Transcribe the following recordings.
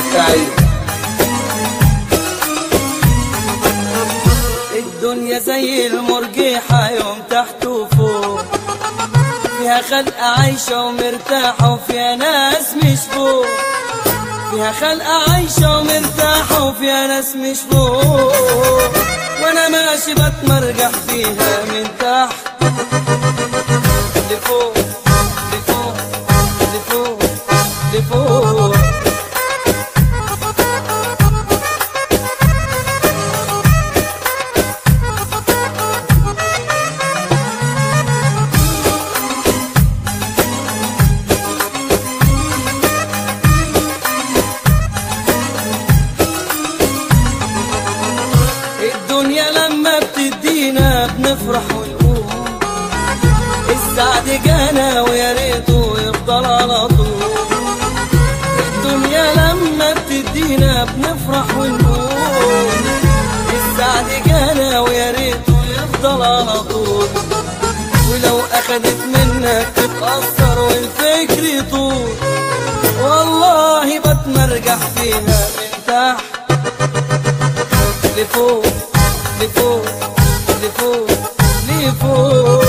سعيد الدنيا زي المرجيحة يوم تحت وفوق فيها خلقة عايشة ومرتاحة وفيها ناس مش فوق فيها خلقة عايشة ومرتاحة وفيها ناس مش فوق وانا ماشي بتمرجح فيها من تحت لفوق لفوق لفوق لفوق الدنيا لما بتدينا بنفرح ونقول السعد جانا ويا ريته يفضل على طول الدنيا لما بتدينا بنفرح ونقول السعد جانا ويا ريته يفضل على طول ولو اخدت منك تتأثر والفكر يطول والله بتمرجح فيها من تحت لفوق لفوق لفوق لفوق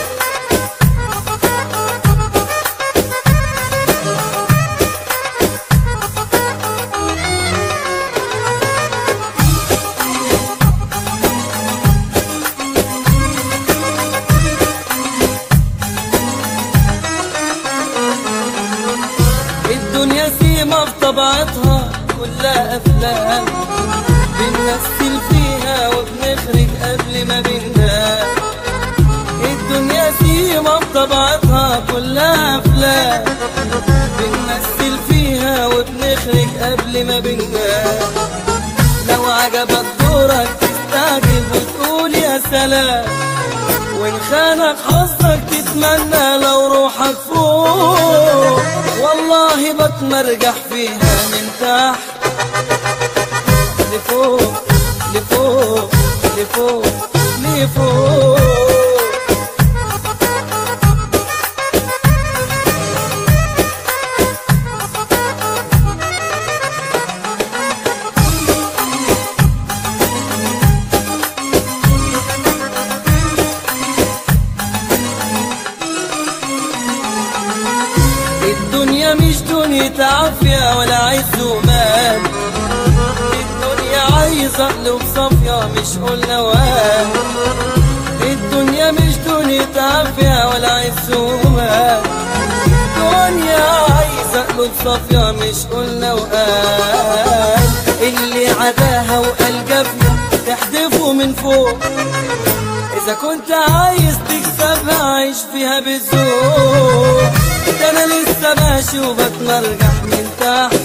الدنيا سيما بطبيعتها كلها افلام بنمثل فيها وبنخرج قبل ما بننام الدنيا سيما بطبيعتها كلها افلام بنمثل فيها وبنخرج قبل ما بننام لو عجبك دورك تستعجل وتقول يا سلام وان خانك حظك تتمنى لو روحك فوق والله بتمرجح فيها من تحت لفوق لفوق لفوق لفوق الدنيا مش دنيا عافية ولا عز ومال الدنيا عايزة قلوب صافية مش قلنا وام الدنيا مش دنيا عافية ولا عز ومال الدنيا عايزة قلوب صافية مش قلنا وقال اللي عداها وقال جافية تحدفه من فوق إذا كنت عايز تكسبها عيش فيها بالذوق ده أنا لسه ماشي وبتمرجح من تحت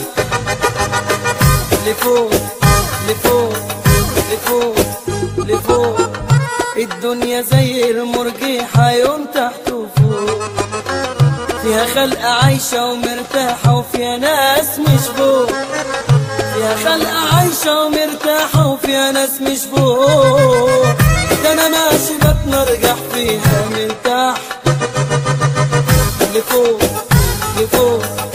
لفوق لفوق لفوق لفوق الدنيا زي المرجيحة يوم تحت وفوق فيها خلقة عايشة ومرتاحة وفيها ناس مش فوق فيها خلقة عايشة ومرتاحة وفيها ناس مش فوق ده أنا ماشي بتمرجح فيها من تحت لفوق لفوق